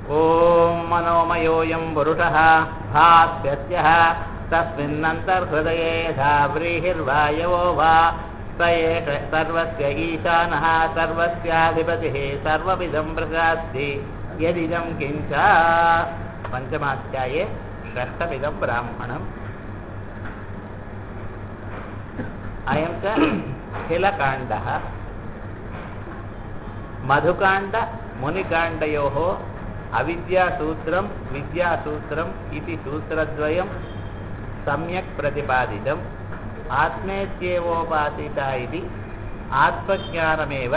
ॐ मनोमयोऽयं पुरुषः भास्यस्य तस्मिन्नन्तर्हृदये यथा व्रीहिर्वायवो वा स एष सर्वस्य ईशानः सर्वस्याधिपतिः सर्वविदं प्रशास्ति यदिदं किञ्च पञ्चमाध्याये षष्ठमिदं ब्राह्मणम् अयं च खिलकाण्डः मधुकाण्ड मुनिकाण्डयोः अविद्यासूत्रं विद्यासूत्रम् इति सूत्रद्वयं सम्यक् प्रतिपादितम् आत्मेत्येवोपासिता इति आत्मज्ञानमेव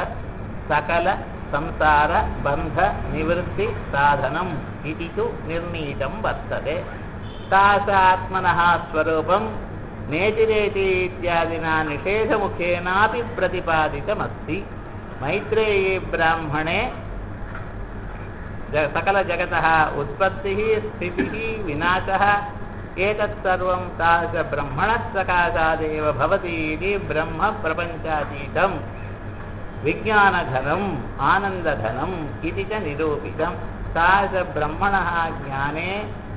सकलसंसारबन्धनिवृत्तिसाधनम् इति तु निर्णीतं वर्तते तास आत्मनः स्वरूपं नेतिरेति इत्यादिना निषेधमुखेनापि प्रतिपादितमस्ति मैत्रेयी ब्राह्मणे सकलजगतः उत्पत्तिः स्थितिः विनाशः एतत् सर्वं तादृशब्रह्मणः सकाशादेव भवति इति ब्रह्मप्रपञ्चातीतं विज्ञानघनम् आनन्दघनम् इति च निरूपितं तादृशब्रह्मणः ज्ञाने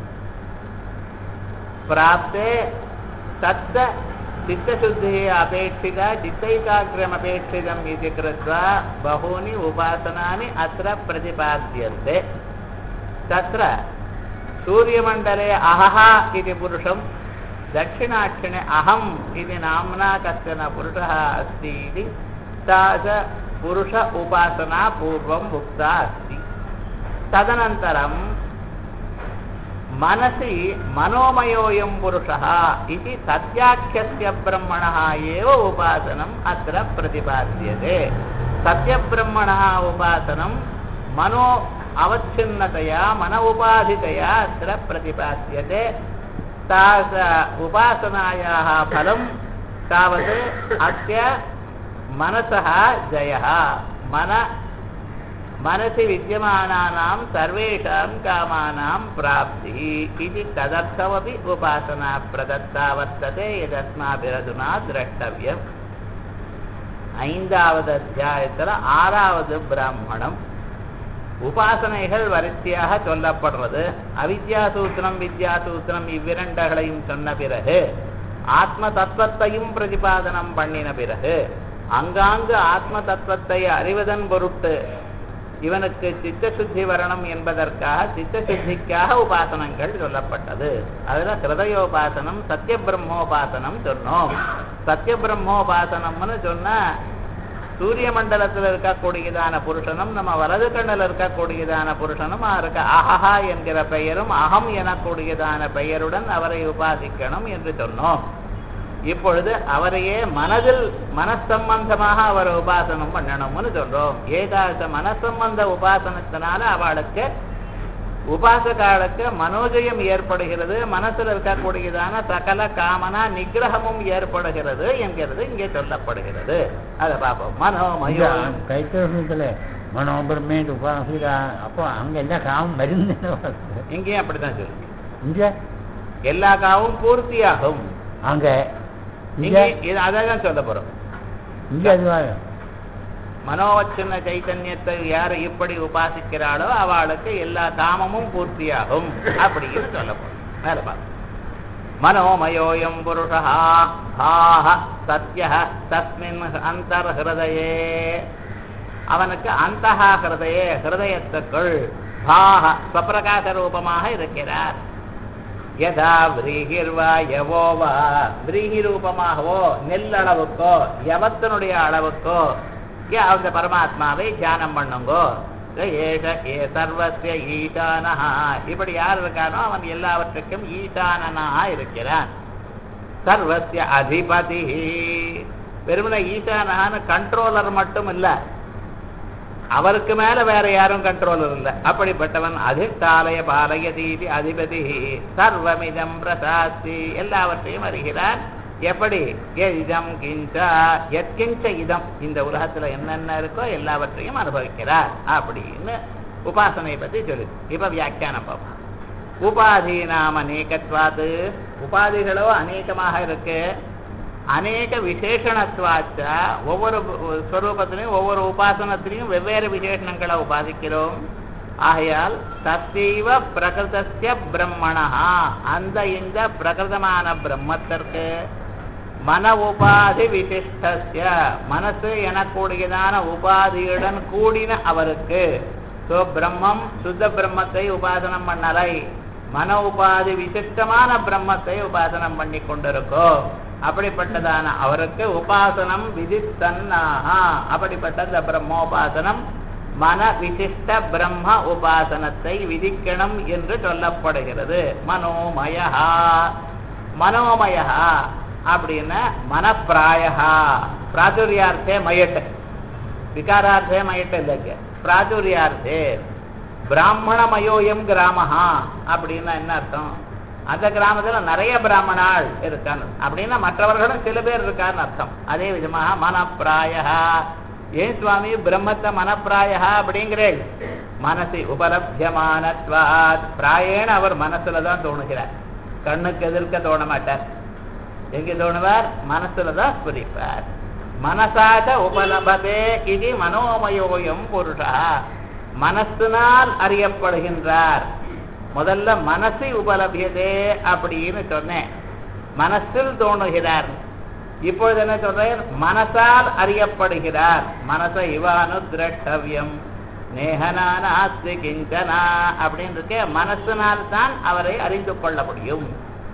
प्राप्ते तत् चित्तशुद्धिः अपेक्षिता चित्तैकाग्र्यमपेक्षितम् इति कृत्वा बहूनि उपासनानि अत्र प्रतिपाद्यन्ते तत्र सूर्यमण्डले अहः इति पुरुषं दक्षिणाक्षिणे अहम् इति नाम्ना कश्चन पुरुषः अस्ति इति सा च पुरुष उपासना पूर्वम् उक्ता अस्ति तदनन्तरं मनसि मनोमयोऽयं पुरुषः इति सत्याख्यस्य ब्रह्मणः एव उपासनम् अत्र प्रतिपाद्यते सत्यब्रह्मणः उपासनं मनो अवच्छिन्नतया मन उपाधितया अत्र प्रतिपाद्यते तास उपासनायाः फलं तावत् अस्य मनसः जयः मन मनसि विद्यमानानां सर्वेषां कामानां प्राप्तिः इति तदर्थमपि उपासना प्रदत्ता वर्तते यदस्माभिरधुना द्रष्टव्यम् ஐந்தாவது அத்தியாயத்தில் ஆறாவது பிராமணம் உபாசனைகள் வரிசையாக சொல்லப்படுறது அவித்யாசூத்திரம் வித்யாசூத்திரம் இவ்விரண்டகளையும் சொன்ன பிறகு ஆத்ம தத்துவத்தையும் பிரதிபாதனம் பண்ணின பிறகு அங்காங்கு ஆத்ம தத்துவத்தை அறிவதன் பொருட்டு இவனுக்கு சித்தசுத்தி வரணும் என்பதற்காக சித்தசுத்திக்காக உபாசனங்கள் சொல்லப்பட்டது அதுல ஹிருதயோபாசனம் சத்திய பிரம்மோபாசனம் சொன்னோம் சத்திய பிரம்மோபாசனம்னு சொன்னா சூரிய மண்டலத்தில் இருக்கக்கூடியதான புருஷனும் நம்ம வலது கண்ணில் இருக்கக்கூடியதான புருஷனும் அவருக்கு அஹஹா என்கிற பெயரும் அகம் எனக்கூடியதான பெயருடன் அவரை உபாசிக்கணும் என்று சொன்னோம் இப்பொழுது அவரையே மனதில் மனசம்பந்தமாக அவர் உபாசனம் பண்ணணும்னு சொல்றோம் ஏகாச மனசம்பந்த உபாசனத்தினால அவளுக்கு உபாசகாலுக்கு மனோஜயம் ஏற்படுகிறது மனசில் இருக்கக்கூடியதான சகல காமனா நிகிரகமும் ஏற்படுகிறது என்கிறது இங்கே சொல்லப்படுகிறது அதை பார்ப்போம் மனோமயோ கைத்தோஷத்துல மனோபிரமேட்டு உபாசிதா அப்போ அங்க எல்லாம் காமம் மருந்து இங்கேயும் அப்படித்தான் சொல்லுங்க இங்க எல்லா காவும் பூர்த்தியாகும் அங்க இங்க இங்க இது அதான் சொல்ல போறோம் இங்க அதுவா மனோவச்சின்ன சைத்தன்யத்தை யார் இப்படி உபாசிக்கிறாளோ அவளுக்கு எல்லா காமமும் பூர்த்தியாகும் அப்படின்னு சொல்ல போறோம் மேல பாருங்க மனோமயோயம் புருஷா பாஹ சத்ய தஸ்மின் அந்தர்ஹிருதயே அவனுக்கு அந்தஹா ஹிருதயே ஹிருதயத்துக்குள் பாஹ ஸ்வப்பிரகாச ரூபமாக இருக்கிறார் யதா விரீகிர்வா யவோவா விரீகி ரூபமாகவோ நெல் அளவுக்கோ யவத்தினுடைய அளவுக்கோ ய அந்த பரமாத்மாவை தியானம் பண்ணுங்கோ ஏஷ ஏ சர்வசிய ஈசானஹா இப்படி யார் இருக்கானோ அவன் எல்லாவற்றுக்கும் ஈசானனாக இருக்கிறான் சர்வசிய அதிபதி வெறுமன ஈசானஹான்னு கண்ட்ரோலர் மட்டும் இல்லை அவருக்கு மேல வேற யாரும் கண்ட்ரோலர் இல்லை அப்படிப்பட்டவன் அதிஷ்டாலய பாலயதீதி அதிபதி சர்வமிதம் பிரசாஸ்தி எல்லாவற்றையும் அறிகிறான் எப்படி இதம் கிஞ்ச எத்கிஞ்ச இதம் இந்த உலகத்துல என்னென்ன இருக்கோ எல்லாவற்றையும் அனுபவிக்கிறார் அப்படின்னு உபாசனை பத்தி சொல்லு இப்ப வியாக்கியானம் பார்ப்போம் உபாதி நாம அநேகத்வாது உபாதிகளோ அநேகமாக இருக்கு அநேக விசேஷணத்துவாச்ச ஒவ்வொரு ஸ்வரூபத்திலையும் ஒவ்வொரு உபாசனத்திலையும் வெவ்வேறு விசேஷணங்களை உபாதிக்கிறோம் ஆகையால் தத்தீவ பிரகிருதஸ்ய பிரம்மணா அந்த இந்த பிரகிருதமான பிரம்மத்திற்கு மன உபாதி விசிஷ்டஸ்ய மனசு எனக்கூடியதான உபாதியுடன் கூடின அவருக்கு சோ பிரம்மம் சுத்த பிரம்மத்தை உபாசனம் பண்ணலை மன உபாதி விசிஷ்டமான பிரம்மத்தை உபாசனம் பண்ணி கொண்டிருக்கோ அப்படிப்பட்டதான அவருக்கு உபாசனம் விதித்தன்னாக அப்படிப்பட்ட அந்த பிரம்மோபாசனம் மன விசிஷ்ட பிரம்ம உபாசனத்தை விதிக்கணும் என்று சொல்லப்படுகிறது மனோமயா மனோமயா அப்படின்னா மனப்பிராயா பிராச்சுரியார்த்தே மயட்டு விகாரார்த்தே மயட்டு இல்லைங்க பிராச்சுரியார்த்தே பிராமணமயோயம் கிராமஹா அப்படின்னா என்ன அர்த்தம் அந்த கிராமத்துல நிறைய பிராமணாள் இருக்கான்னு அப்படின்னா மற்றவர்களும் சில பேர் இருக்கான்னு அர்த்தம் அதே விதமாக மனப்பிராயா ஏன் சுவாமி பிரம்மத்தை மனப்பிராயா அப்படிங்கிறேன் மனசு உபலபியமானத்வாத் பிராயேன அவர் மனசுல தான் தோணுகிறார் கண்ணுக்கு எதிர்க்க தோண மாட்டார் எங்க தோணுவார் மனசுல தான் ஸ்புரிப்பார் மனசாக உபலபதே இது மனோமயோயம் புருஷா மனசினால் அறியப்படுகின்றார் முதல்ல மனசை உபலபியதே அப்படின்னு சொன்னேன் மனசில் தோணுகிறார் இப்பொழுது என்ன சொல்றேன் மனசால் அறியப்படுகிறார் மனச இவானு திரட்டவியம் நேகனானாஸ்தி கிஞ்சனா அப்படின்னு இருக்க மனசினால் தான் அவரை அறிந்து கொள்ள முடியும்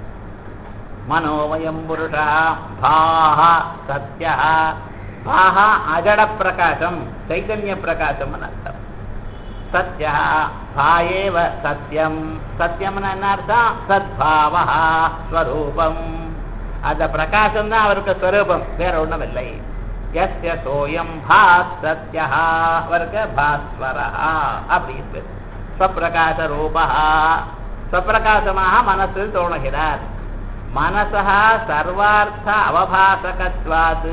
மனோமயம் புருஷா பாஹா சத்யா பாஹா அஜட பிரகாசம் சைத்தன்ய பிரகாசம் அர்த்தம் சத்யா பாயேவ சத்யம் சத்தியம்னு என்ன அர்த்தம் சத்பாவா ஸ்வரூபம் அந்த பிரகாசம் தான் அவருக்கு ஸ்வரூபம் வேற ஒண்ணும் இல்லை எஸ்ய சோயம் பாஸ் சத்யா அவருக்கு பாஸ்வரா அப்படின்னு ஸ்வப்பிரகாச ரூபா ஸ்வப்பிரகாசமாக மனசில் தோணுகிறார் மனசா சர்வார்த்த அவபாசகத்வாது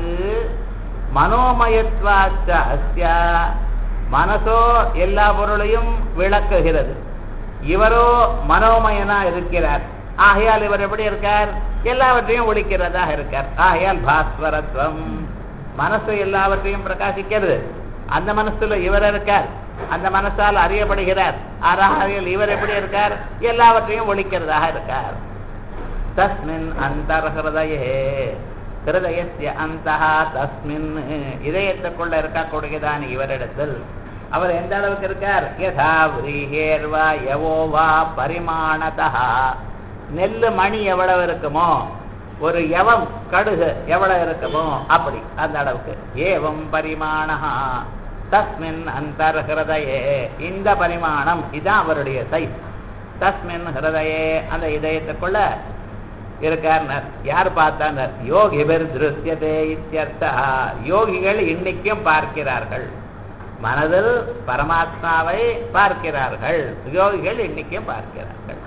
மனோமயத்வாச்ச அஸ்ய மனசோ எல்லா பொருளையும் விளக்குகிறது இவரோ மனோமயனா இருக்கிறார் ஆகையால் இவர் எப்படி இருக்கார் எல்லாவற்றையும் ஒழிக்கிறதாக இருக்கார் ஆகையால் பாஸ்வரத்வம் மனசு எல்லாவற்றையும் பிரகாசிக்கிறது அந்த மனசுல இவர் இருக்கார் அந்த மனசால் அறியப்படுகிறார் ஆறாகையில் இவர் எப்படி இருக்கார் எல்லாவற்றையும் ஒழிக்கிறதாக இருக்கார் தஸ்மின் அந்தர்ஹதயே ஹிருதயஸ்ய அந்தஹா தஸ்மின் இதயத்துக்குள்ள இருக்கக்கூடியதான் இவரிடத்தில் அவர் எந்த அளவுக்கு இருக்கார் யதா விரீஹேர்வா யவோவா பரிமாணதா நெல்லு மணி எவ்வளவு இருக்குமோ ஒரு யவம் கடுகு எவ்வளவு இருக்குமோ அப்படி அந்த அளவுக்கு ஏவம் பரிமாணா தஸ்மின் அந்தர் ஹிருதயே இந்த பரிமாணம் இதான் அவருடைய சைஸ் தஸ்மின் ஹிருதயே அந்த இதயத்துக்குள்ள இருக்கார் யார் பார்த்தார் யோகி பேர் திருஷ்யதே இத்தியர்த்தா யோகிகள் இன்னைக்கும் பார்க்கிறார்கள் மனதில் பரமாத்மாவை பார்க்கிறார்கள் யோகிகள் இன்னைக்கும் பார்க்கிறார்கள்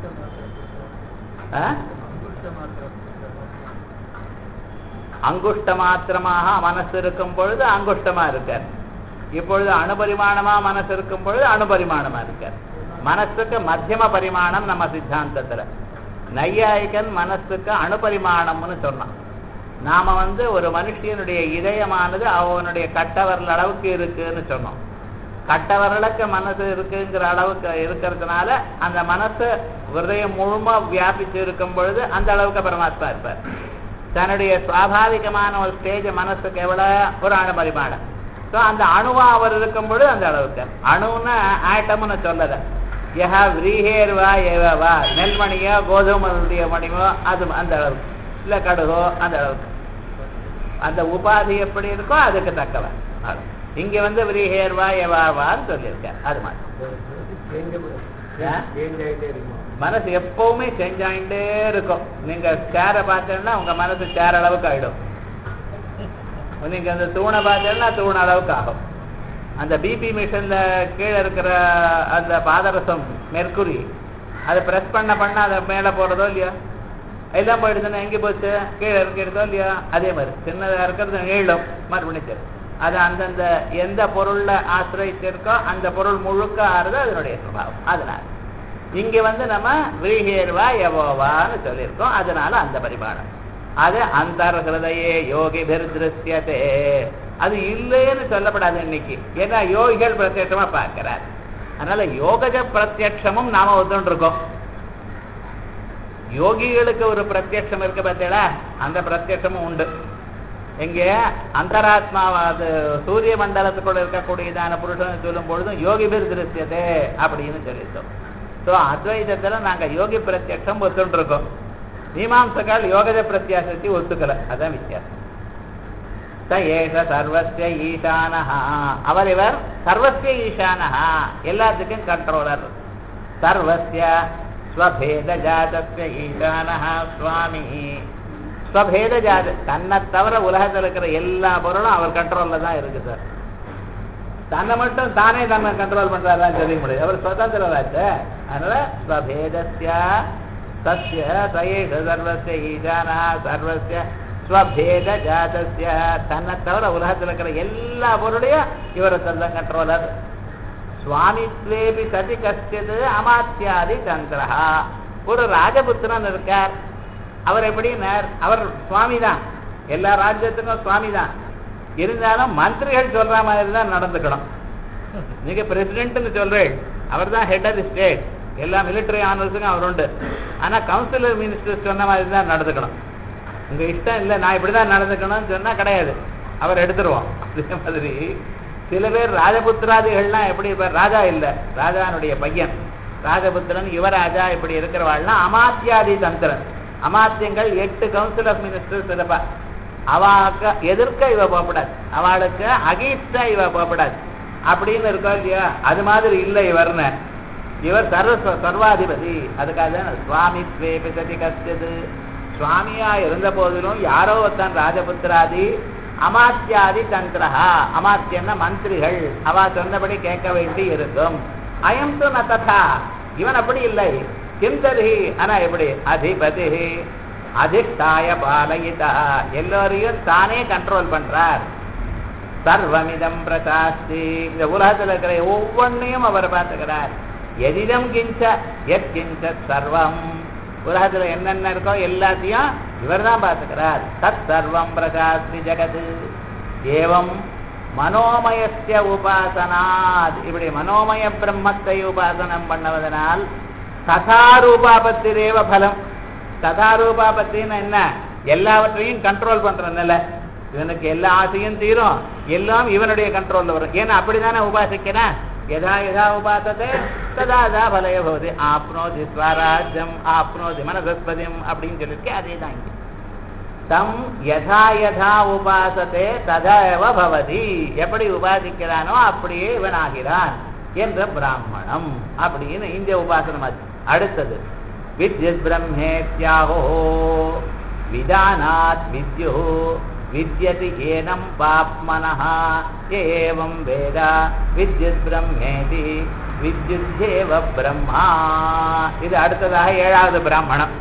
ஆ? அங்குஷ்ட மாத்திரமாக மனசு இருக்கும் பொழுது அங்குஷ்டமா இருக்கார் இப்பொழுது அணுபரிமாணமா மனசு இருக்கும் பொழுது அணுபரிமாணமா இருக்கார் மனசுக்கு மத்தியம பரிமாணம் நம்ம சித்தாந்தத்துல நையாயிகன் மனசுக்கு அணுபரிமாணம்னு சொன்னான் நாம வந்து ஒரு மனுஷனுடைய இதயமானது அவனுடைய கட்டவரல் அளவுக்கு இருக்குன்னு சொன்னோம் கட்டவரலுக்கு மனசு இருக்குங்கிற அளவுக்கு இருக்கிறதுனால அந்த மனசு ஹிருதயம் முழுமா வியாபிச்சு இருக்கும் பொழுது அந்த அளவுக்கு பரமாத்மா இருப்பார் தன்னுடைய சுவாபாவிகமான ஒரு ஸ்டேஜ் மனசுக்கு எவ்வளவு ஒரு அணு பரிமாணம் ஸோ அந்த அணுவா அவர் இருக்கும் பொழுது அந்த அளவுக்கு அணுன்னா ஆட்டம்னு சொல்லல யஹா விரீஹேர்வா ஏவா நெல்மணியோ கோதுமனுடைய மணியோ அது அந்த அளவுக்கு இல்லை கடுகோ அந்த அளவுக்கு அந்த உபாதி எப்படி இருக்கோ அதுக்கு தக்கவன் அவ்வளவு. இங்க வந்து விரீஹேர்வா எவாவான்னு சொல்லியிருக்கேன் அது மாதிரி ஆ? மனசு எப்பவுமே செஞ்சாயிட்டே இருக்கும் நீங்க சேரை பார்த்தீங்கன்னா உங்க மனசு சேர அளவுக்கு ஆயிடும் நீங்க அந்த தூணை பார்த்தீங்கன்னா தூண் அளவுக்கு ஆகும் அந்த பிபி மிஷின்ல கீழே இருக்கிற அந்த பாதரசம் மெர்க்குரி அதை பிரஸ் பண்ண பண்ண அதை மேலே போறதோ இல்லையா எல்லாம் போயிடுதுன்னா எங்கே போச்சு கீழே இருக்கிறதோ இல்லையா அதே மாதிரி சின்னதாக இருக்கிறது நீளும் மறுபடியும் சரி அது அந்தந்த எந்த பொருள்ல ஆசிரியத்திற்கோ அந்த பொருள் முழுக்க ஆறுது அதனுடைய சுபாவம் அதனால இங்க வந்து நம்ம விரீஹேர்வா எவோவான்னு சொல்லியிருக்கோம் அதனால அந்த பரிமாணம் அது அந்தர்ஹதயே யோகி திருஷ்யத்தே அது இல்லைன்னு சொல்லப்படாது இன்னைக்கு ஏன்னா யோகிகள் பிரத்யட்சமா பார்க்கிறார் அதனால யோகஜ பிரத்யக்ஷமும் நாம ஒத்துட்டு இருக்கோம் யோகிகளுக்கு ஒரு பிரத்யக்ஷம் இருக்கு பார்த்தீங்களா அந்த பிரத்யக்ஷமும் உண்டு எங்க அந்தராத்மா அது சூரிய மண்டலத்துக்குள்ள இருக்கக்கூடியதான புருஷன் சொல்லும் பொழுதும் யோகி பேர் திருஷ்யதே அப்படின்னு சொல்லிட்டோம் ஸோ அத்வைதத்துல நாங்க யோகி பிரத்யக்ஷம் ஒத்துட்டு இருக்கோம் மீமாம்சகால் யோகஜ பிரத்யாசத்தை ஒத்துக்கல அதான் வித்தியாசம் ச ஏஷ சர்வஸ்ய ஈசானஹா அவர் இவர் சர்வஸ்ய ஈசானஹா எல்லாத்துக்கும் கண்ட்ரோலர் சர்வஸ்ய ஸ்வபேத ஜாதஸ்ய ஈசானஹா சுவாமி ஸ்வபேத ஜாத தன்னை தவிர உலகத்தில் இருக்கிற எல்லா பொருளும் அவர் கண்ட்ரோல்ல தான் இருக்கு சார் தன்னை மட்டும் தானே தன்னை கண்ட்ரோல் பண்றாருன்னு சொல்ல முடியாது அவர் சுதந்திரராச்சு அதனால ஸ்வபேதஸ்ய சஸ்ய சயேஷ சர்வஸ்ய ஈசானா சர்வஸ்ய ஸ்வபேத ஜாதஸ்ய தன்னை தவிர உலகத்தில் இருக்கிற எல்லா பொருளையும் இவர் தான் கண்ட்ரோலர் சுவாமித்வேபி சதி கஷ்டது அமாத்தியாதி சந்திரஹா ஒரு ராஜபுத்திரன் இருக்கார் அவர் எப்படின்னார் அவர் சுவாமி தான் எல்லா ராஜ்யத்துக்கும் சுவாமி தான் இருந்தாலும் மந்திரிகள் சொல்ற மாதிரி தான் நடந்துக்கணும் நீங்க பிரசிடென்ட்னு சொல்றேன் அவர் தான் ஹெட் ஆஃப் தி ஸ்டேட் எல்லா மிலிட்டரி ஆனர்ஸுக்கும் அவர் உண்டு ஆனா கவுன்சிலர் மினிஸ்டர் சொன்ன மாதிரி தான் நடந்துக்கணும் உங்க இஷ்டம் இல்லை நான் இப்படிதான் நடந்துக்கணும்னு சொன்னா கிடையாது அவர் எடுத்துருவோம் அதே மாதிரி சில பேர் ராஜபுத்திராதிகள்லாம் எப்படி இருப்பார் ராஜா இல்லை ராஜானுடைய பையன் ராஜபுத்திரன் யுவராஜா இப்படி இருக்கிறவாள்னா அமாத்தியாதி தந்திரன் அமாத்தியங்கள் எட்டு கவுன்சில் ஆஃப் மினிஸ்டர்ஸ் இருப்பா அவாக்கு எதிர்க்க இவ போகப்படாது அவளுக்கு அகீன்ஸ்டா இவ போகப்படாது அப்படின்னு இருக்கா இல்லையா அது மாதிரி இல்லை இவர்னு இவர் சர்வ சர்வாதிபதி அதுக்காக தான் சுவாமி பிசதி கஷ்டது சுவாமியா இருந்த போதிலும் யாரோ ஒருத்தன் ராஜபுத்திராதி அமாத்தியாதி தந்திரஹா அமாத்தியன்னா மந்திரிகள் அவ சொன்னபடி கேட்க வேண்டி இருக்கும் அயம் து ந ததா இவன் அப்படி இல்லை கிந்தரி ஆனா எப்படி அதிபதி அதிஷ்டாய பாலயிதா எல்லோரையும் தானே கண்ட்ரோல் பண்றார் சர்வமிதம் பிரகாஷ்டி இந்த உலகத்தில் இருக்கிற ஒவ்வொன்றையும் அவர் பார்த்துக்கிறார் எதிடம் கிஞ்ச எத் கிஞ்ச சர்வம் உலகத்துல என்னென்ன இருக்கோ எல்லாத்தையும் இவர் தான் பார்த்துக்கிறார் தத் சர்வம் பிரகாஷ்டி ஜெகது ஏவம் மனோமயஸ்ய உபாசனாத் இப்படி மனோமய பிரம்மத்தை உபாசனம் பண்ணுவதனால் ததாரூபாபத்திரேவ பலம் ததாரூபாபத்தின்னு என்ன எல்லாவற்றையும் கண்ட்ரோல் பண்ற நிலை இவனுக்கு எல்லா ஆசையும் தீரும் எல்லாம் இவனுடைய கண்ட்ரோல்ல வரும் ஏன்னா அப்படிதானே உபாசிக்கிறேன் யதா யதா உபாசத்தை ததா ததா பலய பவதி ஆப்னோதி ஸ்வராஜ்யம் ஆப்னோதி மனசஸ்பதியம் அப்படின்னு சொல்லியிருக்கேன் அதே தான் இங்கே தம் யதா யதா உபாசத்தே ததேவ பவதி எப்படி உபாசிக்கிறானோ அப்படியே இவன் ஆகிறான் என்ற பிராமணம் அப்படின்னு இந்த உபாசனம் ஆச்சு அடுத்தது வித்யுத் பிரம்மேத்யாஹோ விதானாத் வித்யு வித்யதி ஏனம் பாப்மனः ஏவம் வேத வித்யுத் பிரம்மேதி வித்யுத்தேவ பிரம்மா இது அடுத்ததாக ஏழாவது பிராமணம்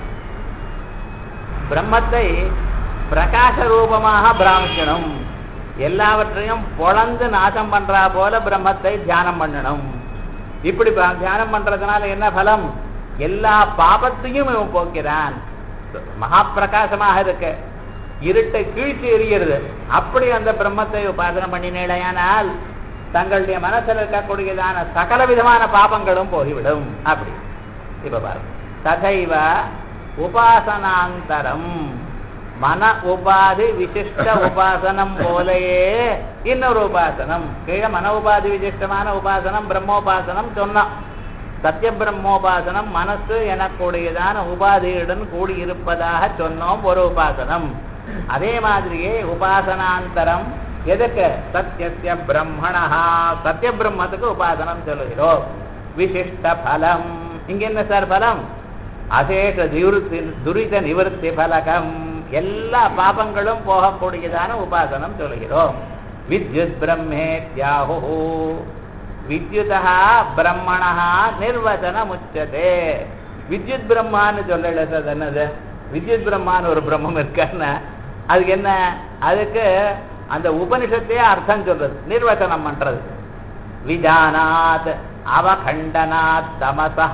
பிரம்மத்தை பிரகாச ரூபமாக பிராமிக்கணும் எல்லாவற்றையும் பொழந்து நாசம் பண்றா போல பிரம்மத்தை தியானம் பண்ணணும் இப்படி ப- தியானம் பண்றதுனால என்ன பலம் எல்லா பாபத்தையும் இவன் போக்கிறான் மகா பிரகாசமாக இருக்க இருட்டை கீழ்ச்சி எறிகிறது அப்படி அந்த பிரம்மத்தை உபாசனை பண்ணினேடையானால் தங்களுடைய மனசில் இருக்கக்கூடியதான சகல விதமான பாபங்களும் போய்விடும் அப்படி இப்ப பாருங்க ததைவ உபாசனாந்தரம் மன உபாதி விசிஷ்ட உபாசனம் போலயே இன்னொரு உபாசனம் கீழே மன உபாதி விசிஷ்டமான உபாசனம் பிரம்மோபாசனம் சொன்னோம் சத்திய பிரம்மோபாசனம் மனசு எனக்கூடியதான உபாதியுடன் கூடியிருப்பதாக சொன்னோம் ஒரு உபாசனம் அதே மாதிரியே உபாசனாந்தரம் எதுக்கு சத்தியசிய பிரம்மணா சத்திய பிரம்மத்துக்கு உபாசனம் சொல்லுகிறோம் விசிஷ்ட பலம் இங்க என்ன சார் பலம் அசேஷ நிவൃத்தி துரித நிவர்த்தி பலகம் எல்லா பாபங்களும் போகக்கூடியதான உபாசனம் சொல்கிறோம் வித்யுத் பிரம்மேத்யாஹு வித்யுதா பிரம்மணா நிர்வச்சனம் உச்சதே வித்யுத் பிரம்மான்னு சொல்லல சார் அது என்னது வித்யுத் பிரம்மான்னு ஒரு பிரம்மம் இருக்கான்னு அதுக்கு என்ன அதுக்கு அந்த உபனிஷத்தையே அர்த்தம் சொல்றது நிர்வச்சனம் பண்றது விஜானாத் அவகண்டனாத் தமசா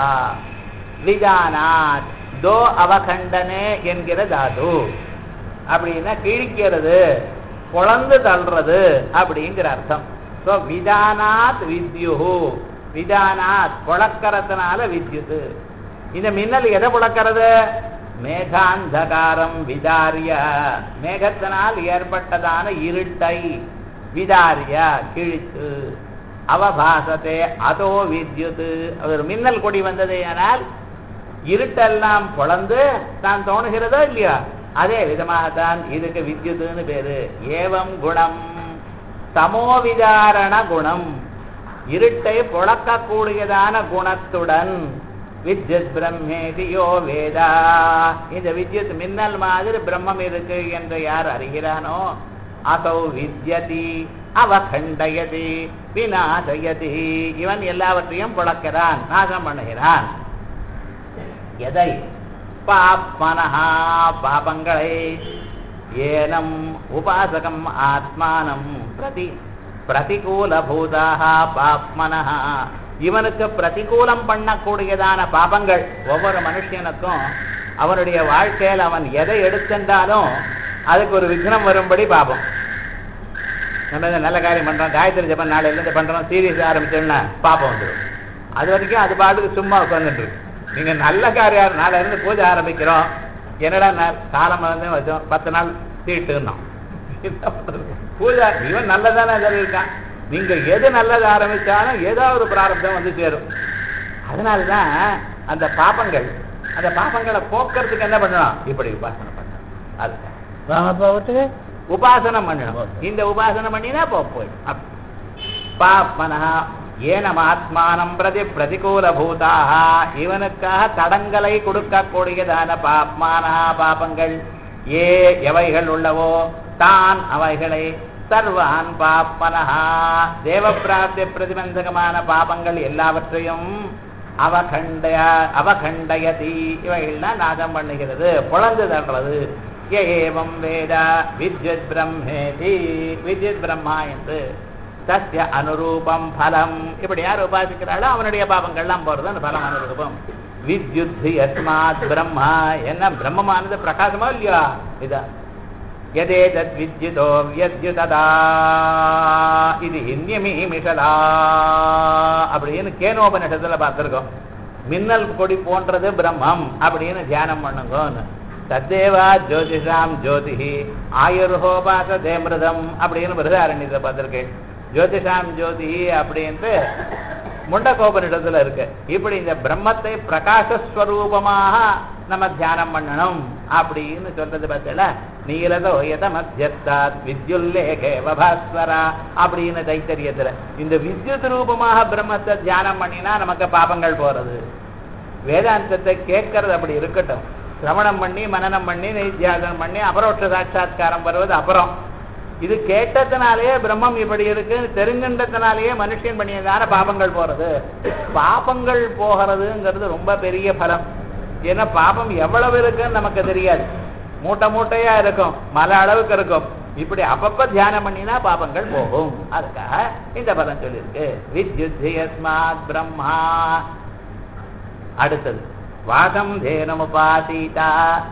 விஜானாத் தோ அவகண்டனே என்கிற தாது அப்படின்னா கிழிக்கிறது குழந்து தள்ளுறது அப்படிங்கிற அர்த்தம் ஸோ விதானாத் வித்யு விதானாத் புழக்கறதுனால வித்யுத் இந்த மின்னல் எதை புழக்கிறது மேகாந்தகாரம் விதாரிய மேகத்தினால் ஏற்பட்டதான இருட்டை விதாரிய கிழித்து அவபாசத்தை அதோ வித்யுத் ஒரு மின்னல் கொடி வந்தது ஆனால் இருட்டெல்லாம் பொழந்து தான் தோணுகிறதோ இல்லையா அதே விதமாகத்தான் இதுக்கு வித்யுத்துன்னு பேரு ஏவம் குணம் சமோவிதாரண குணம் இருட்டை புழக்கக்கூடியதான குணத்துடன் வித்யுத் பிரம்மேதியோ வேதா இந்த வித்யுத் மின்னல் மாதிரி பிரம்மம் இருக்கு என்று யார் அறிகிறானோ அசௌ வித்யதி அவகண்டயதி விநாசயதி இவன் எல்லாவற்றையும் புழக்கிறான் நாசம் பண்ணுகிறான் எதை பாப்மனஹா பாபங்களை ஏனம் உபாசகம் ஆத்மானம் பிரதி பிரதிகூலபூதாக பாப்மனஹ இவனுக்கு பிரதிகூலம் பண்ணக்கூடியதான பாபங்கள் ஒவ்வொரு மனுஷனுக்கும் அவனுடைய வாழ்க்கையில் அவன் எதை எடுத்துட்டாலும் அதுக்கு ஒரு விக்னம் வரும்படி பாபம் நம்ம இந்த நல்ல காரியம் பண்றோம் காயத்ரி ஜபம் நாளையில இருந்து பண்றோம் சீரியஸ் ஆரம்பிச்சோம்னா பாப்பம் வந்துடும் அது வரைக்கும் அது பாட்டுக்கு சும்மா உட்காந்துட்டு இருக்கு நீங்க நல்ல காரியம் நாளையில இருந்து பூஜை ஆரம்பிக்கிறோம் என்னடா நான் காலம் வந்து வச்சோம் பத்து நாள் தீட்டுன்னோம் என்ன பண்றது? பூஜை இவன் நல்லதானே சொல்லியிருக்கான் நீங்க எது நல்லது ஆரம்பிச்சாலும் ஏதோ ஒரு பிராரப்தம் வந்து சேரும் அதனாலதான் அந்த பாபங்கள் அந்த பாபங்களை போக்குறதுக்கு என்ன பண்ணணும் இப்படி உபாசனை பண்ணணும் அதுதான் ராமபாவத்துக்கு உபாசனம் பண்ணணும் இந்த உபாசனம் பண்ணினா போ போயிடும் அப்- பாப்மனா ஏனம் ஆத்மானம் பிரதி பிரதிகூல பூதாக இவனுக்காக தடங்களை கொடுக்கக்கூடியதான பாப்மானா பாபங்கள் ஏ எவைகள் உள்ளவோ தான் அவைகளை சர்வான் பாப்மனஹா தேவ பிராப்தி பிரதிபந்தகமான பாபங்கள் எல்லாவற்றையும் அவகண்டய அவகண்டயதி இவைகள்லாம் நாசம் பண்ணுகிறது புலந்து தள்ளுறது ஏவம் வேத வித்யுத் பிரம்மேதி வித்யுத் பிரம்மா என்று சத்திய அனுரூபம் பலம் இப்படி யார் உபாசிக்கிறாளோ அவனுடைய பாபங்கள்லாம் போறது அந்த பலம் அனுரூபம் வித்யுத் யஸ்மாத் பிரம்மா என்ன பிரம்மமானது பிரகாசமா இல்லையா இதான் எதேதத் வித்யுதோ வியத்யுததா இது ஹின்யமீமிஷதா அப்படின்னு கேனோபனிஷத்துல பார்த்திருக்கோம் மின்னல் கொடி போன்றது பிரம்மம் அப்படின்னு தியானம் பண்ணுங்கன்னு தத்தேவா ஜோதிஷாம் ஜோதிஹி ஆயுர்ஹோபாச தேமிருதம் அப்படின்னு பிரதாரண்யத்தை பார்த்திருக்கேன் ஜோதிஷாம் ஜோதிஹி அப்படின்ட்டு முண்டகோபனிடத்துல இருக்கு இப்படி இந்த பிரம்மத்தை பிரகாசஸ்வரூபமாக நம்ம தியானம் பண்ணணும் அப்படின்னு சொல்றது பார்த்தல நீலத ஒயத மத்தியஸ்தாத் வித்யுல்லேகே வபாஸ்வரா அப்படின்னு தைத்தரியத்துல இந்த வித்யுத் ரூபமாக பிரம்மத்தை தியானம் பண்ணினா நமக்கு பாபங்கள் போறது வேதாந்தத்தை கேட்கறது அப்படி இருக்கட்டும் சிரவணம் பண்ணி மனனம் பண்ணி நைத்தியாசனம் பண்ணி அபரோட்ச சாட்சா்காரம் வருவது அப்புறம் இது கேட்டதுனாலேயே பிரம்மம் இப்படி இருக்கு தெரிஞ்சின்றதுனாலேயே மனுஷன் பண்ணியதான பாபங்கள் போறது பாபங்கள் போகிறதுங்கிறது ரொம்ப பெரிய பலம் ஏன்னா பாபம் எவ்வளவு இருக்குன்னு நமக்கு தெரியாது மூட்டை மூட்டையா இருக்கும் மலை அளவுக்கு இருக்கும் இப்படி அப்பப்ப தியானம் பண்ணினா பாபங்கள் போகும் அதுக்காக இந்த பதம் சொல்லியிருக்கு வித்யுத் யஸ்மாத் பிரம்மா அடுத்தது வாதம் தேனமுபாசீதா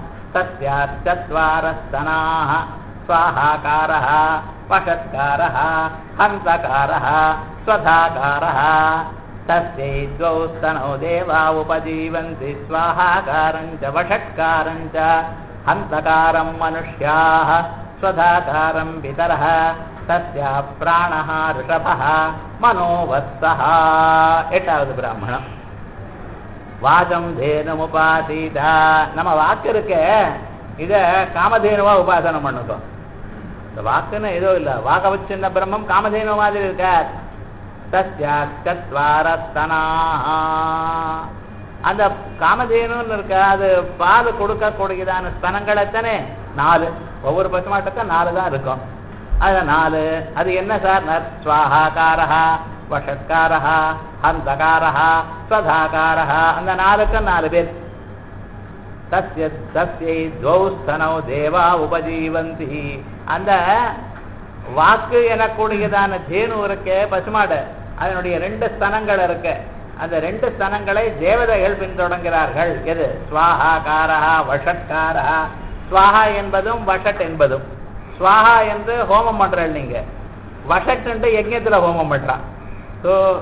சத்யாச்சத்வாரஸ்தனாः स्वाहाकारः पषत्कारः हंसकारः स्वधाकारः तस्यै द्वौ स्तनौ देवा उपजीवन्ति स्वाहाकारं च वषट्कारं च हंसकारं मनुष्याः स्वधाकारं पितरः तस्या प्राणः ऋषभः मनोवत्सः எட்டாவது பிராமணம் வாதம் தேனமுபாசீதா நம்ம வாக்கு இருக்க இத காமதேனுவா உபாசனம் பண்ணுட்டோம் இந்த வாக்குன்னு ஏதோ இல்ல வாக்க வச்சிருந்த பிரம்மம் காமதேனு மாதிரி இருக்க தஸ்யாஸ்தத்வாரஸ்தனா அந்த காமதேனுன்னு இருக்க அது பால் கொடுக்கக்கூடியதான ஸ்தனங்கள் எத்தனை நாலு ஒவ்வொரு பசுமாட்டுக்கும் நாலு தான் இருக்கும் அது நாலு அது என்ன சார் நர் ஸ்வாகாரா வஷத்காரா ஹந்தகாரா ஸ்வதாகாரா அந்த நாலுக்கும் நாலு பேர் தஸ்ய தஸ்யை துவௌ ஸ்தனௌ தேவா உபஜீவந்தி அந்த வாக்கு எனக்கூடியதான தேனு இருக்கு பசுமாடு அதனுடைய ரெண்டு ஸ்தனங்கள் இருக்கு அந்த ரெண்டு ஸ்தனங்களை தேவதைகள் பின்தொடங்குகிறார்கள் எது ஸ்வாஹாகாரா வஷட்காரா ஸ்வாஹா என்பதும் வஷட் என்பதும் ஸ்வாஹா என்று ஹோமம் பண்றேன் நீங்க வஷட் என்று யஜ்யத்துல ஹோமம் பண்றான் ஸோ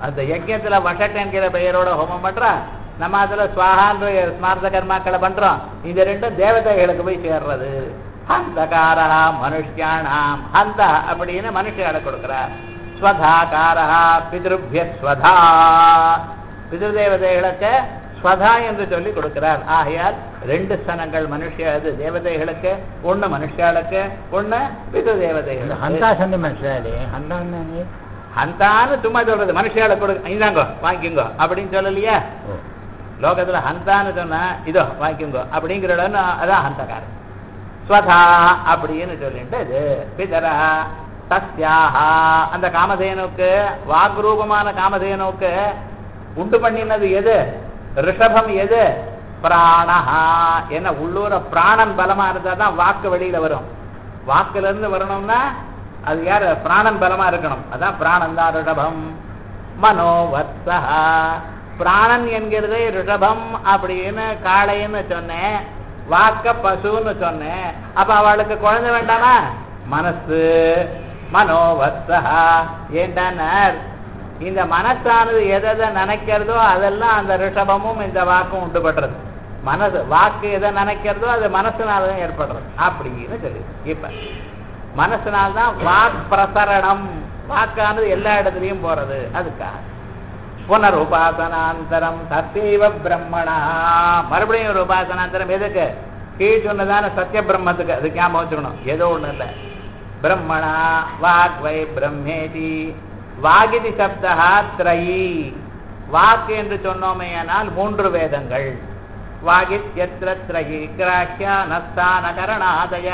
அந்த யஜ்யத்துல வஷட் என்கிற பெயரோட ஹோமம் பண்றா நம்ம அதுல ஸ்வாகான்ற ஸ்மார்த்த கர்மாக்களை பண்றோம் இந்த ரெண்டும் தேவதைகளுக்கு போய் சேர்றது ஹந்தகாரா மனுஷ்யானாம் ஹந்த அப்படின்னு மனுஷியால கொடுக்கிறார் ஸ்வதாகாரா பிதிருபிய ஸ்வதா பிதிருதேவதைகளுக்கு ஸ்வதா என்று சொல்லி கொடுக்கிறார் ஆகையால் ரெண்டு ஸ்தனங்கள் மனுஷ அது தேவதைகளுக்கு ஒண்ணு மனுஷாளுக்கு ஒண்ணு பிது இந்த தேவதைகளுக்கு ஹந்தா சந்தி மனுஷாலே ஹந்தான்னு ஹந்தான்னு சும்மா சொல்றது மனுஷால கொடு இந்தாங்கோ வாங்கிக்கோங்க அப்படின்னு சொல்லலையா ஓ லோகத்துல ஹந்தான்னு சொன்னா இதோ வாங்கிக்கோங்க அப்படிங்கிற இடம் அதான் ஹந்தகாரம் ஸ்வதா அப்படின்னு சொல்லிட்டு இது பிதரா தஸ்யாஹா அந்த காமதேனுக்கு வாக்ரூபமான காமதேனுக்கு உண்டு பண்ணினது எது ரிஷபம் எது பிராணஹா என்ன உள்ளூர பிராணன் பலமா இருந்தா தான் வாக்கு வெளியில வரும் வாக்குல இருந்து வரணும்னா அது யாரு பிராணன் பலமா இருக்கணும் அதான் பிராணன் தான் ரிஷபம் மனோவத்ஸா பிராணன் என்கிறது ரிஷபம் அப்படின்னு காளைன்னு சொன்னேன் வாக்க பசுன்னு சொன்னேன் அப்ப அவளுக்கு குழந்தை வேண்டாமா மனசு மனோவத்ஸா ஏண்டானார் இந்த மனசானது எதை எதை நினைக்கிறதோ அதெல்லாம் அந்த ரிஷபமும் இந்த வாக்கும் உண்டு பண்றது மனது வாக்கு எதை நினைக்கிறதோ அது மனசுனால தான் ஏற்படுறது அப்படின்னு சொல்லி இப்ப மனசுனால்தான் வாக் பிரசரணம் வாக்கானது எல்லா இடத்துலயும் போறது அதுக்காக புனருபாசனாந்தரம் தத்தேவ பிரம்மணா மறுபடியும் ஒரு உபாசனாந்தரம் எதுக்கு கீழ் சொன்னதான சத்திய பிரம்மத்துக்கு அது ஞாபகம் வச்சுக்கணும் ஏதோ ஒண்ணு இல்லை பிரம்மணா வாக் வை பிரம்மேதி வாகிதி சப்தா திரயி வாக்கு என்று சொன்னோமேயானால் மூன்று வேதங்கள் வாகித்யத்ர திரயி கிராஹ்யா நஸ்தான கரணாதய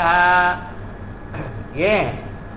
ஏன்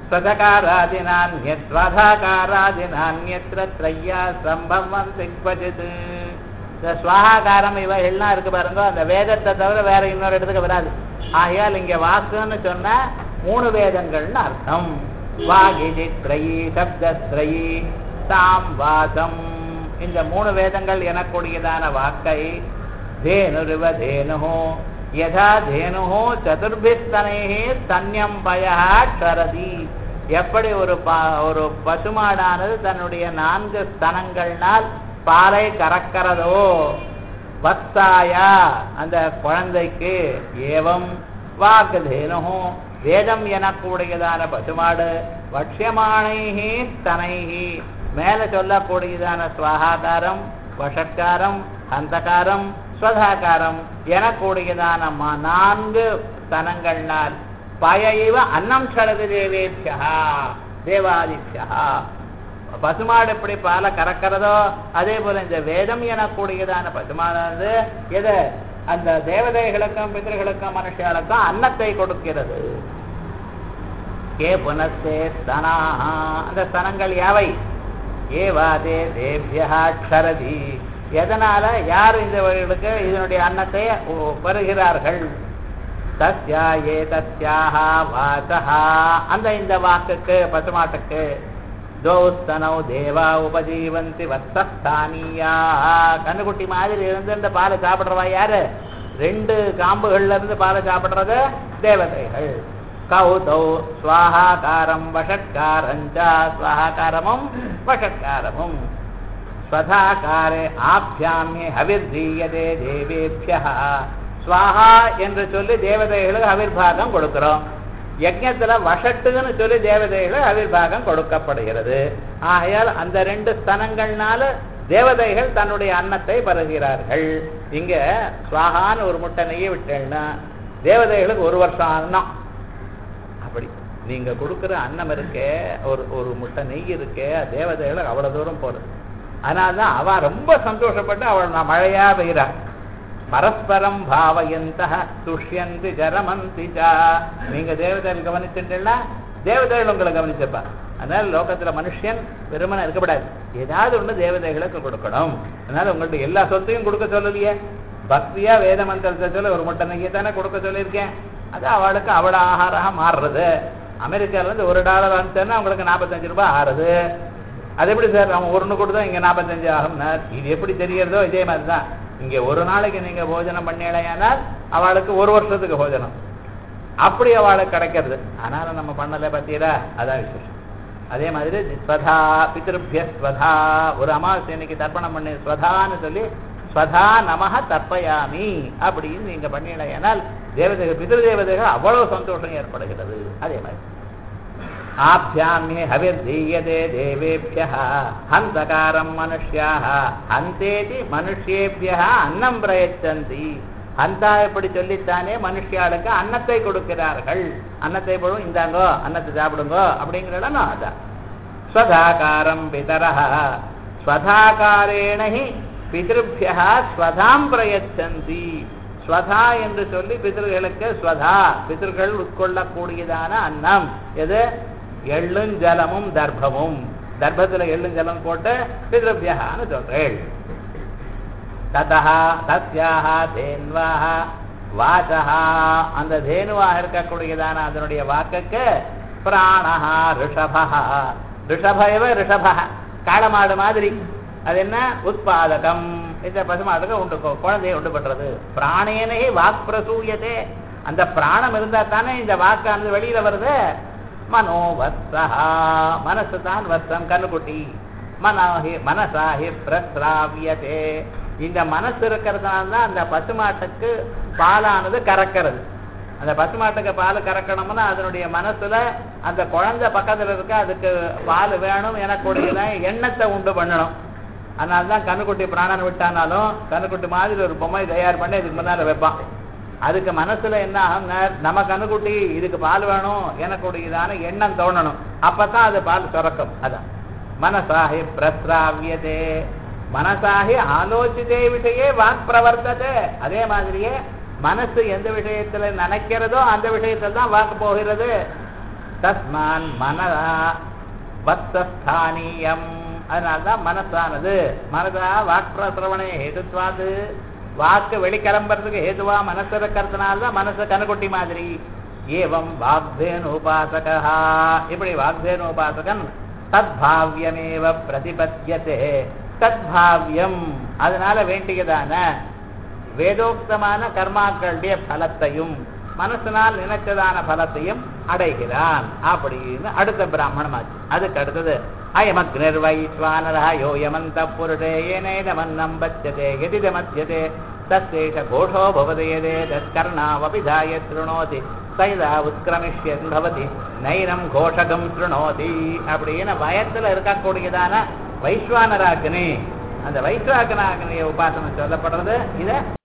சதகாராதினான்யத்வதாகாராதினான்யத்ர த்ரையா சம்பவம் சிக்வஜித் இந்த ஸ்வாகாரம் இவ எல்லாம் இருக்கு பாருங்க அந்த வேதத்தை தவிர வேற இன்னொரு இடத்துக்கு வராது ஆகையால் இங்க வாக்குன்னு சொன்னா மூணு வேதங்கள்னு அர்த்தம் வாகிதி த்ரயி சப்தத்ரயி தாம் வாதம் இந்த மூணு வேதங்கள் எனக்கூடியதான வாக்கை தேனுருவ தேனு யதா தேனு சதுர்பிஸ்தனைஹி தன்யம் பயா க்ஷரதி எப்படி ஒரு பா- ஒரு பசுமாடானது தன்னுடைய நான்கு ஸ்தனங்கள்னால் பாலை கறக்கிறதோ வத்சாயா அந்த குழந்தைக்கு ஏவம் வாக்குதேனு வேதம் எனக்கூடியதான பசுமாடு வட்சியமானைஹி ஸ்தனைஹி மேல சொல்லக்கூடியதான சுவாகாரம் வஷட்காரம் ஹந்தகாரம் ஸ்வதாகாரம் எனக்கூடியதான ம- நான்கு ஸ்தனங்கள்னால் பயைவ அன்னம் சரது தேவேபியா தேவாதித்யா பசுமாடு எப்படி பாலை கறக்கிறதோ அதே போல இந்த வேதம் எனக்கூடியதான பசுமாடானது எது அந்த தேவதைகளுக்கும் பிதர்களுக்கும் மனுஷர்களுக்கும் அன்னத்தை கொடுக்கிறது கே புனஸ்தே ஸ்தனாஹ அந்த ஸ்தனங்கள் யாவை ஏவாதே தேபியா க்ஷரதி எதனால யார் இந்த வழிகளுக்கு இதனுடைய அன்னத்தை உ- பெறுகிறார்கள் தஸ்யா ஏ தஸ்யாக வாசஹா அந்த இந்த வாக்குக்கு பசுமாட்டுக்கு தோஸ்தனௌ தேவா உபஜீவந்தி வத்சஸ்தானியா கண்ணுக்குட்டி மாதிரி இருந்து இந்த பாலை சாப்பிடுறவா யாரு ரெண்டு காம்புகள்ல இருந்து பாலை சாப்பிடுறது தேவதைகள் கௌதௌ ஸ்வாகாரம் வஷட்காரஞ்ச ஸ்வாகாரமும் வஷட்காரமும் ஸ்வதாகாரே ஆப்யாமியே ஹவிர்தீயதே தேவேபியா ஸ்வாஹா என்று சொல்லி தேவதைகளுக்கு அவிர்பாகம் கொடுக்கிறோம் யஜ்ஞத்துல வஷட்டுன்னு சொல்லி தேவதைகளுக்கு அவிர்பாகம் கொடுக்கப்படுகிறது ஆகையால் அந்த ரெண்டு ஸ்தனங்கள்னால தேவதைகள் தன்னுடைய அன்னத்தை பருகிறார்கள் இங்க ஸ்வாகான்னு ஒரு முட்டை நெய்யை விட்டேன்னா தேவதைகளுக்கு ஒரு வருஷம் அன்னம் அப்படி நீங்க கொடுக்கிற அன்னம் இருக்கே ஒரு ஒரு முட்டை நெய் இருக்கே தேவதைகளுக்கு அவ்வளவு தூரம் போறது அதனால்தான் அவ ரொம்ப சந்தோஷப்பட்டு அவள் நான் மழையா பெய்கிறா பரஸ்பரம் பாவயந்த துஷ்யந்தி ஜரமந்தி சா நீங்க தேவதைகள் கவனிச்சுட்டா தேவதைகள் உங்களை கவனிச்சப்பா அதனால லோகத்துல மனுஷன் வெறுமனை இருக்கக்கூடாது ஏதாவது ஒண்ணு தேவதைகளுக்கு கொடுக்கணும் அதனால உங்கள்ட்ட எல்லா சொத்தையும் கொடுக்க சொல்லலையே பக்தியா வேத மந்திரத்தை சொல்ல ஒரு முட்டை நெய்யை தானே கொடுக்க சொல்லியிருக்கேன் அது அவளுக்கு அவள ஆகாரமாக மாறுறது அமெரிக்கால இருந்து ஒரு டாலர் அனுப்பிச்சேன்னா உங்களுக்கு நாற்பத்தஞ்சு ரூபாய் ஆறுது அது எப்படி சார் அவன் ஒன்று கொடுத்தா இங்க நாற்பத்தஞ்சு ஆகும்னார் இது எப்படி தெரியறதோ இதே மாதிரி தான் இங்க ஒரு நாளைக்கு நீங்க போஜனம் பண்ணலையானால் அவளுக்கு ஒரு வருஷத்துக்கு போஜனம் அப்படி அவளுக்கு கிடைக்கிறது ஆனாலும் நம்ம பண்ணல பார்த்தீரா அதான் விசேஷம் அதே மாதிரி ஸ்வதா பிதிருபிய ஸ்வதா ஒரு அமாவாசை இன்னைக்கு தர்ப்பணம் பண்ணி ஸ்வதான்னு சொல்லி ஸ்வதா நமஹ தர்ப்பயாமி அப்படின்னு நீங்க பண்ணிட ஏனால் தேவதைகள் பிதிரு தேவதைகள் அவ்வளவு சந்தோஷம் ஏற்படுகிறது அதே மாதிரி ஆபியாமிய ஹவிர்தீயதே தேவேபிய ஹந்தகாரம் மனுஷ்யாக ஹந்தேதி மனுஷேபிய அன்னம் பிரயச்சந்தி ஹந்தா எப்படி சொல்லித்தானே மனுஷியாளுக்கு அன்னத்தை கொடுக்கிறார்கள் அன்னத்தை போடும் இந்தாங்கோ அன்னத்தை சாப்பிடுங்கோ அப்படிங்கிறதான் அதான் ஸ்வதாகாரம் பிதரः ஸ்வதாகாரேண ஹி பிதிருபியா ஸ்வதாம் பிரயச்சந்தி ஸ்வதா என்று சொல்லி பிதர்களுக்கு ஸ்வதா பிதர்கள் உட்கொள்ளக்கூடியதான அன்னம் எது எள்ளும் ஜலமும் தர்ப்பமும் தர்ப்பத்துல எள்ளும் ஜலம் போட்டு பிதிருபியான்னு சொல்றேள் ததா தஸ்யாக தேன்வாக வாசகா அந்த தேனுவாக இருக்கக்கூடியதான அதனுடைய வாக்குக்கு பிராணஹா ரிஷபா ரிஷபயவ ரிஷப காளமாடு மாதிரி அது என்ன உத்பாதகம் இந்த பசுமாட்டுக்கு உண்டு கொ- குழந்தையை உண்டு பண்றது பிராணேனே வாக் பிரசூயதே அந்த பிராணம் இருந்தா தானே இந்த வாக்கானது வெளியில வருது மனோவத்ஸா மனசு தான் வத்சம் கண்ணுக்குட்டி மனாஹி மனசாஹி பிரஸ்ராவியதே இந்த மனசு இருக்கிறதுனால தான் அந்த பசுமாட்டுக்கு பாலானது கறக்கிறது அந்த பசுமாட்டுக்கு பால் கறக்கணும்னா அதனுடைய மனசுல அந்த குழந்தை பக்கத்துல இருக்க அதுக்கு பால் வேணும் எனக்குடைய எண்ணத்தை உண்டு பண்ணணும் அதனால தான் கண்ணுக்குட்டி பிராணன் விட்டானாலும் கண்ணுக்குட்டி மாதிரி ஒரு பொம்மை தயார் பண்ணி இதுக்கு முன்னால வைப்பான் அதுக்கு மனசுல என்ன ஆகும்னா நம்ம கண்ணுக்குட்டி இதுக்கு பால் வேணும் எனக்குடையதான எண்ணம் தோணணும் அப்பதான் அது பால் சுரக்கும் அதான் மனசாஹி பிரஸ்ராவியதே மனசாகி ஆலோசிதே விஷயே வாக் பிரவர்த்ததே அதே மாதிரியே மனசு எந்த விஷயத்துல நினைக்கிறதோ அந்த விஷயத்துல தான் வாக்கு போகிறது தஸ்மான் மனதா வத்ஸ்தானியம் அதனால்தான் மனசானது மனதா வாக் பிரசிரவணை ஹேதுத்வாது வாக்கு வெளிக்கிளம்புறதுக்கு ஹேதுவா மனசு இருக்கிறதுனால தான் மனசு கனுக்குட்டி மாதிரி ஏவம் வாக்தேனு உபாசகா இப்படி வாக்தேனு உபாசகன் தத்பாவியமேவ பிரதிபத்தியதே தத்பாவியம் அதனால வேண்டியதான வேதோக்தமான கர்மாக்களுடைய பலத்தையும் மனசினால் நினைச்சதான பலத்தையும் அடைகிறான் அப்படின்னு அடுத்த பிராமணமாச்சு அதுக்கு அடுத்தது அயமக்னிர் வைஸ்வானரா யோயமந்த புருடே ஏனேதமன்னம் பச்சதே எதிதமத்தியதே தத்தேஷ கோஷோ பவதேதே தற்கர்ணாவபி தாய திருணோதி சைதா உத்கிரமிஷ்யன் பவதி நைனம் கோஷகம் திருணோதி அப்படின்னு வயத்துல இருக்கக்கூடியதான வைஸ்வானராக்கினி அந்த வைஸ்வாகனாகினிய உபாசனை சொல்லப்படுறது இத